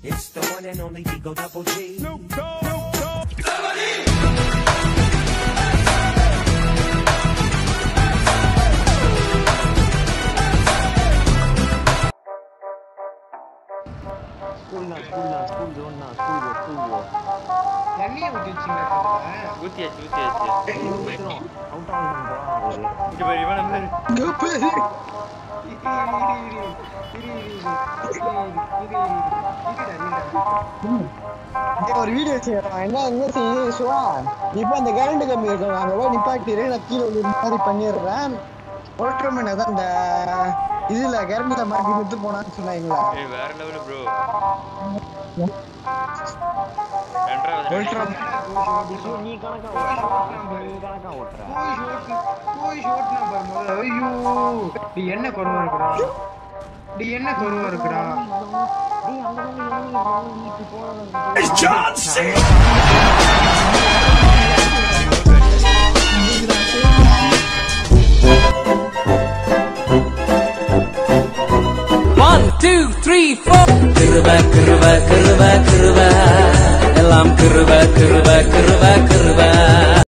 It's the one and only Digo Double G. School தான் school தான் school zone தான் school போ school போ எண்ணெயை ஊற்றி வச்சிங்களா ஊத்தியாச்சு ஊத்தியாச்சு ஊத்துறோம் அவுட் ஆன் போறான் இங்க பாரு இவன பாரு ஒரு வீடியோ செய்யறோம் என்ன என்ன செய்ய சுவா இப்ப அந்த கரண்ட் கம்பி இருக்கும் அங்க போய் நிப்பாட்டிடு நான் கீழே விழுற மாதிரி பண்ணிடுறேன் ஒல்ட்ரமன் அதான் இந்த இதுல கரண்ட்ல மாட்டி விட்டு போனான்னு சொன்னாங்களா ஏய் வேற லெவல் ப்ரோ ரெண்டாவது ஒல்ட்ரமன் நீ கணக்கா ஓட்டுற நீ கணக்கா ஓட்டுற ஐயோ நீ என்ன குறவா இருக்குடா நீ என்ன குறவா இருக்குடா டேய் அங்க தான் இறங்கி நீ இப்படி போறாங்க One, two, three, four. கிருப கிருப கிருப கிருப எல்லாம் கிருப கிருப கிருப கிருப